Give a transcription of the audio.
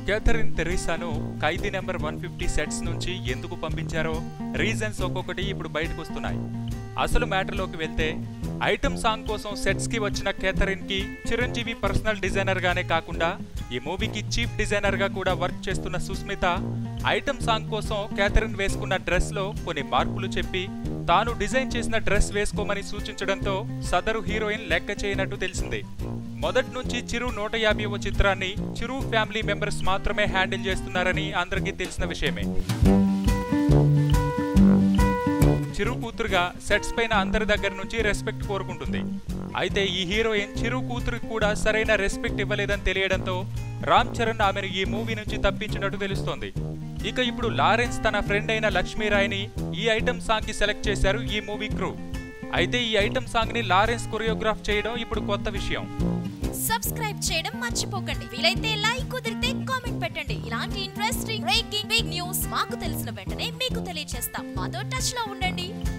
Catherine తెరీసాను Khaidi number one fifty sets నుంచి ఎందుకు పంపించారో రీజన్స్ ఒక్కొక్కటి ఇప్పుడు బయటకు వస్తున్నాయి అసలు మ్యాటర్లోకి వెళ్తే ఐటమ్ సాంగ్ కోసం సెట్స్ కి వచ్చిన కేథరిన్ కి చిరంజీవి పర్సనల్ డిజైనర్ గానే కాకుండా ఈ మూవీకి చీఫ్ డిజైనర్ గా కూడా వర్క్ చేస్తున్న సుస్మిత ఐటమ్ సాంగ్ కోసం కేథరిన్ వేసుకున్న డ్రెస్ లో కొన్ని మార్పులు చెప్పి తాను డిజైన్ చేసిన డ్రెస్ వేసుకోమని సూచించడంతో సదరు హీరోయిన్ లెక్క చేయనట్టు తెలిసింది మొదటి నుంచి చిరు నూట యాభైవ చిత్రాన్ని చిరు ఫ్యామిలీ మెంబర్స్ మాత్రమే హ్యాండిల్ చేస్తున్నారని అందరికీ తెలిసిన విషయమే చిరు కూతురుగా సెట్స్ పైన అందరి దగ్గర నుంచి రెస్పెక్ట్ కోరుకుంటుంది అయితే ఈ హీరోయిన్ చిరు కూతురికి కూడా సరైన రెస్పెక్ట్ ఇవ్వలేదని తెలియడంతో రామ్ చరణ్ ఆమెను ఈ మూవీ నుంచి తప్పించినట్టు తెలుస్తోంది ఇక ఇప్పుడు లారెన్స్ తన ఫ్రెండ్ అయిన లక్ష్మీరాయ్ని ఈ ఐటమ్ సాంగ్ కి సెలెక్ట్ చేశారు ఈ మూవీ క్రూ అయితే ఈ ఐటమ్ సాంగ్ ని లారెన్స్ కొరియోగ్రాఫ్ చేయడం ఇప్పుడు కొత్త విషయం సబ్స్క్రైబ్ చేయడం మర్చిపోకండి వీలైతే లైక్ కుదిరితే కామెంట్ పెట్టండి ఇలాంటి ఇంట్రెస్టింగ్ బ్రేకింగ్ బిగ్ న్యూస్ మాకు తెలిసిన వెంటనే మీకు తెలియజేస్తాం మాతో టచ్ లో ఉండండి